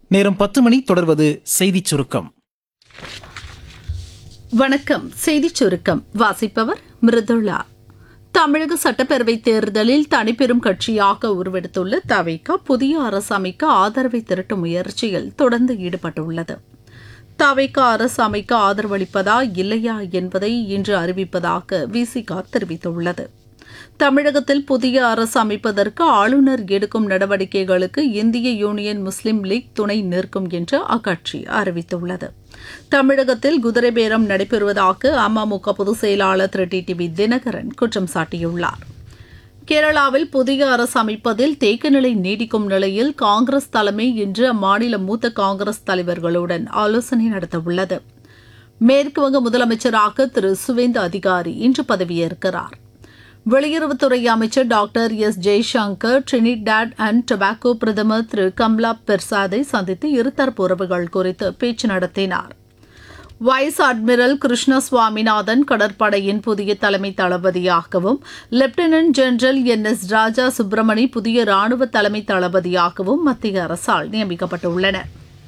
நேரம் பத்து மணி தொடர்வது செய்திச் சுருக்கம் வணக்கம் செய்திச் சுருக்கம் வாசிப்பவர் மிருதுளா தமிழக சட்டப்பேரவை தேர்தலில் தனிப்பெரும் கட்சியாக உருவெடுத்துள்ள தவிக புதிய அரசு அமைக்க ஆதரவை திரட்டும் முயற்சியில் தொடர்ந்து ஈடுபட்டுள்ளது தவிக அரசு அமைக்க ஆதரவளிப்பதா இல்லையா என்பதை இன்று அறிவிப்பதாக விசிக தெரிவித்துள்ளது தமிழகத்தில் புதிய அரசு அமைப்பதற்கு ஆளுநர் எடுக்கும் நடவடிக்கைகளுக்கு இந்திய யூனியன் முஸ்லீம் லீக் துணை நிற்கும் என்று அக்கட்சி அறிவித்துள்ளது தமிழகத்தில் குதிரை பேரம் நடைபெறுவதாக அமமுக பொதுச் செயலாளர் திரு டி டிவி தினகரன் குற்றம் சாட்டியுள்ளார் கேரளாவில் புதிய அரசு அமைப்பதில் தேக்க நிலை நீடிக்கும் நிலையில் காங்கிரஸ் தலைமை இன்று அம்மாநில மூத்த காங்கிரஸ் தலைவர்களுடன் ஆலோசனை நடத்தவுள்ளது மேற்குவங்க முதலமைச்சராக திரு சுவேந்து அதிகாரி இன்று பதவியேற்கிறார் வெளியுறவுத்துறை அமைச்சர் doctor S Jaishankar Trinidad and Tobago பிரதமர் திரு கம்லா பெர்சாதை சந்தித்து இருதரப்பு உறவுகள் குறித்து பேச்சு நடத்தினார் வைஸ் அட்மிரல் கிருஷ்ண சுவாமிநாதன் கடற்படையின் புதிய தலைமை தளபதியாகவும் lieutenant general N S Raja Subramani புதிய ராணுவ தலைமை தளபதியாகவும் மத்திய அரசால் நியமிக்கப்பட்டுள்ளனா்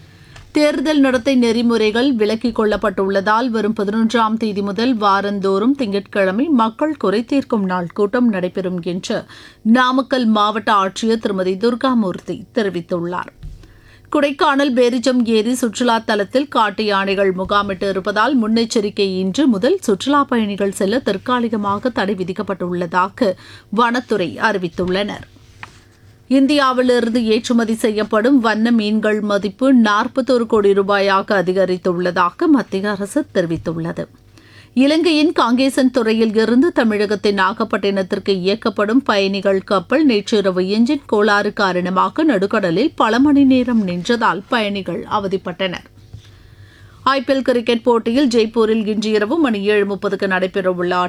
தேர்தல் நடத்தை நெறிமுறைகள் விலக்கிக் கொள்ளப்பட்டுள்ளதால் வரும் பதினொன்றாம் தேதி முதல் வாரந்தோறும் திங்கட்கிழமை மக்கள் குறைதீர்க்கும் நாள் கூட்டம் நடைபெறும் என்று நாமக்கல் மாவட்ட ஆட்சியர் திருமதி துர்காமூர்த்தி தெரிவித்துள்ளார் கொடைக்கானல் பேரிஜம் ஏரி சுற்றுலா தலத்தில் காட்டு யானைகள் முகாமிட்டு இருப்பதால் முன்னெச்சரிக்கை இன்று முதல் சுற்றுலா பயணிகள் செல்ல தற்காலிகமாக தடை விதிக்கப்பட்டுள்ளதாக வனத்துறை அறிவித்துள்ளனர் இந்தியாவிலிருந்து ஏற்றுமதி செய்யப்படும் வண்ண மீன்கள் மதிப்பு நாற்பத்தோரு கோடி ரூபாயாக அதிகரித்துள்ளதாக மத்திய அரசு தெரிவித்துள்ளது இலங்கையின் காங்கேசன் துறையில் இருந்து தமிழகத்தின் நாகப்பட்டினத்திற்கு இயக்கப்படும் பயணிகள் கப்பல் நேற்றிரவு எஞ்சின் கோளாறு காரணமாக நடுக்கடலில் பல மணி நேரம் நின்றதால் பயணிகள் அவதிப்பட்டனர் ஐபிஎல் கிரிக்கெட் போட்டியில் ஜெய்ப்பூரில் இன்று இரவு மணி ஏழு முப்பதுக்கு நடைபெறவுள்ள